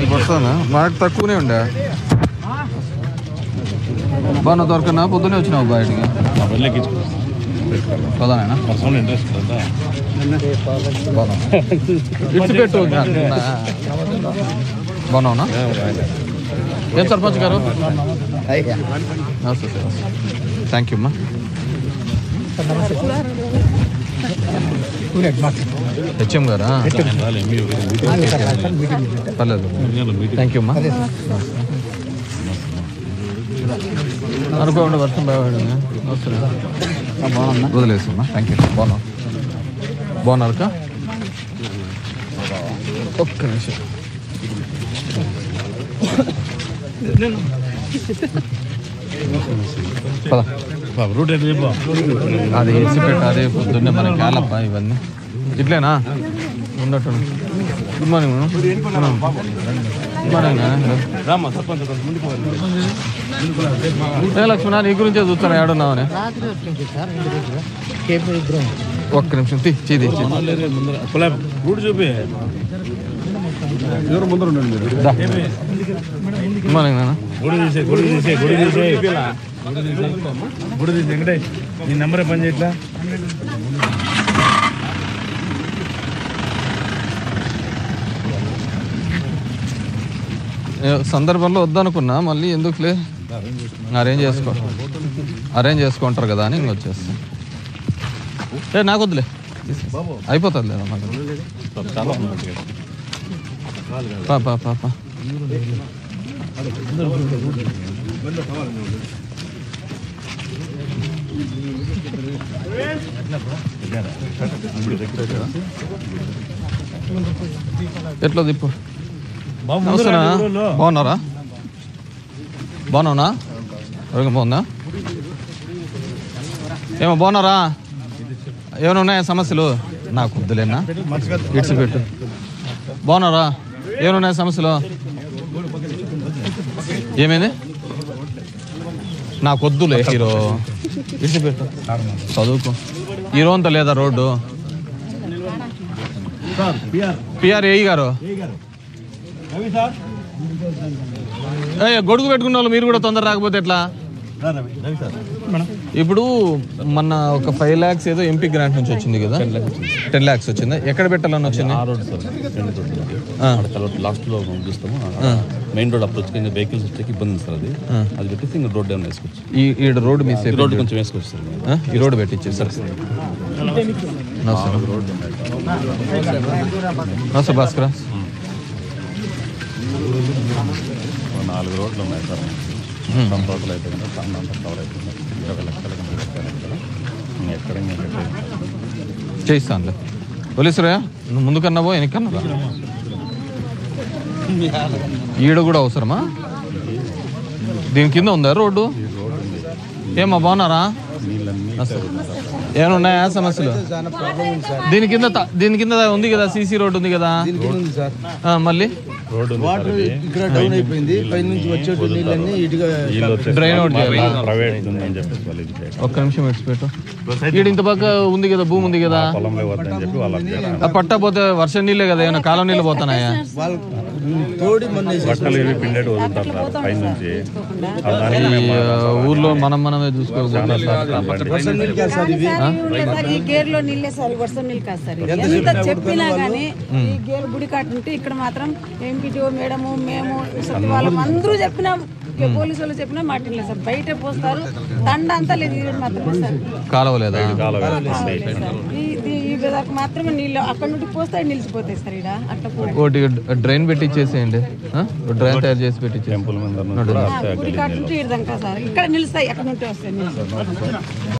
వస్తానా మాకు తక్కువనే ఉండే బాగా దొరకనా పొద్దునే వచ్చినావు బయటికి పదానైనా పర్సనల్ ఇంట్రెస్ట్ కదా బాగా ఇటు పెట్టు బాగున్నావునా ఏం సర్పంచ్ గారు నమస్తే సార్ థ్యాంక్ యూ అమ్మా హెచ్ఎం గారా పర్లేదు థ్యాంక్ యూ అమ్మా అనుకోకుండా వర్షం బాగుంది వదిలేసి అమ్మా థ్యాంక్ యూ బాగున్నావు బాగున్నారు అక్క ఒక్క నిమిషం పద రూట్ ఎట్లా చెప్పు అది వేసి పెట్ట అదే పొద్దున్నే మనకి కాలప్ప ఇవన్నీ ఇట్లేనా ఉన్నట్టు good morning madam good morning రామ్మా సర్పంచ్ కొంచెం ముందుకు ఏ లక్ష్మణ నీ గురించే చూస్తాను ఏడున్నావని రాత్రి వచ్చింది సార్ ఇంటి దగ్గర కేపు ఇద్దరం ఒక్క నిమిషం తీ చీది రూట్ చూపి ఎవరు ముందర ఉండండి మీరు గుడ్ మార్నింగ్ నాన్న గుడి తీసే గుడి తీసే గుడి తీసే గుడి తీసే వెంకటేష్ నీ నెంబరే పని చేయట్లా ఏ సందర్భంలో వద్దనుకున్నా మళ్ళీ ఎందుకులే అరేంజ్ చేసుకో అరేంజ్ చేసుకుంటారు కదా అని ఇంకొచ్చేస్తా ఏ నాకు వద్దులే అయిపోతుంది లేదా మాకు చాలా ఉంది పా పా పా పా ఎట్లా దిప్పు బాబు నమస్తేనా బాగున్నారా బాగున్నావునా ఆరోగ్యం బాగుందా ఏమో బాగున్నారా ఏమైనా ఉన్నాయా సమస్యలు నాకు వద్దులేనా ఇట్స్ పెట్టు బాగున్నారా ఏమైనా ఉన్నాయా సమస్యలు ఏమైంది నాకు వద్దులే హీరో ఇట్స్ పెట్టు చదువుకో హీరో అంతా లేదా రోడ్డు పిఆర్ ఏఈ గారు రవి సార్ ఏయ్, గొడుగు పెట్టుకున్న వాళ్ళు మీరు కూడా తొందర రాకపోతే ఎట్లా రవి రవి సార్ ఇప్పుడు మన ఒక ఫైవ్ ల్యాక్స్ ఏదో ఎంపీ గ్రాంట్ నుంచి వచ్చింది కదా టెన్ ల్యాక్స్ వచ్చింది ఎక్కడ పెట్టాలని వచ్చింది ఆ రోడ్ సార్ రెండు రోడ్లు ఆ. అక్కడ తర్వాత లాస్ట్ లో మనం చూస్తాము మెయిన్ రోడ్ అప్రోచ్ కింద వెహికల్స్ వచ్చేకి ఇబ్బంది ఉంది సార్ అది అది పెట్టేసి ఇంకా రోడ్ ఏమైనా వేసుకోవచ్చు ఈ ఈ రోడ్డు మిస్ ఈ రోడ్ కొంచెం వేసుకోవచ్చు సార్ ఆ? ఈ రోడ్డు పెట్టించే సార్ నమస్తే నమస్తే భాస్కర్ ఒక నాలుగు రోడ్లు ఉన్నాయి సార్ Hmm. సొంత రోడ్లు అయితే కనుక సన్న అంతా కవర్ అవుతుంది ఇరవై లక్షల కంటే లక్షల లక్షలు ఇంకా ఎక్కడ ఇంకా ఎక్కడ చేయిస్తానులే పోలీసురా నువ్వు ముందుకన్నా పో వెనకన్నా రా. ఈడ కూడా అవసరమా దీని కింద ఉందా రోడ్డు ఏమా బాగున్నారా నీళ్ళన్నీ ఏమైనా ఉన్నాయా సమస్యలు దీని కింద త- దీని కింద ఉంది కదా సీసీ రోడ్డు ఉంది కదా ఆ, మళ్ళీ రోడ్డు ఉంది సార్ ఇది. ఇక్కడ డౌన్ అయిపోయింది పై నుంచి వచ్చేటి నీళ్ళన్నీ ఇటుగా వీళ్ళు వచ్చేసి డ్రైన్ అవుట్ చేయాలి ప్రైవేట్ ఉందని చెప్పేసి వాళ్ళు ఇది చేయడం. ఒక్క నిమిషం విడిచిపెట్టు ఈడ ఇంత పక్క ఉంది కదా భూమి ఉంది కదా పొలంలో వద్దని చెప్పి వాళ్ళకి ఆ పట్ట పోతే వర్షం నీళ్ళే కదా ఏమైనా కాలం నీళ్ళు పోతున్నాయా వాళ్ళు తోడి మొన్న బట్టలు ఇవి పిండేటి వదులుతారు సార్ పై నుంచి ఆ దానికి మేము ఆ, ఊర్లో మనం మనమే చూసుకోకూడదు వర్షం నీళ్ళు కాదు సార్ ఇవి సార్ ఈ గేర్లో నీళ్ళే సార్ వర్షం నీళ్ళు కాదు సార్ ఎంత చెప్పినా గానీ ఈ గేర్ గుడి కాటుంటే ఇక్కడ మాత్రం ఎంపీటీఓ మేడము మేము సచివాళ్ళం అందరూ చెప్పినాం ఇక పోలీసు వాళ్ళు చెప్పినా మాటిలేదు సార్ బయట పోస్తారు తండ అంతా లేదు ఈరోజు మాత్రమే సార్ కాలువ లేదా కాలువ సార్. ఈ ఈ- ఈ బెదర్కు మాత్రమే నీళ్ళు అక్కడ నుండి పోస్తాయి నిలిచిపోతాయి సార్ ఇక్కడ అట్లా పో ఒకటి డ్రైన్ పెట్టించేసేయండి ఆ? డ్రైన్ తయారు చేసి పెట్టించేసి టెంపుల్ మీద కూడా గుడి కాటుంటే ఇడదాకా సార్ ఇక్కడ నిలుస్తాయి అక్కడ నుండి వస్తాయి నీళ్ళు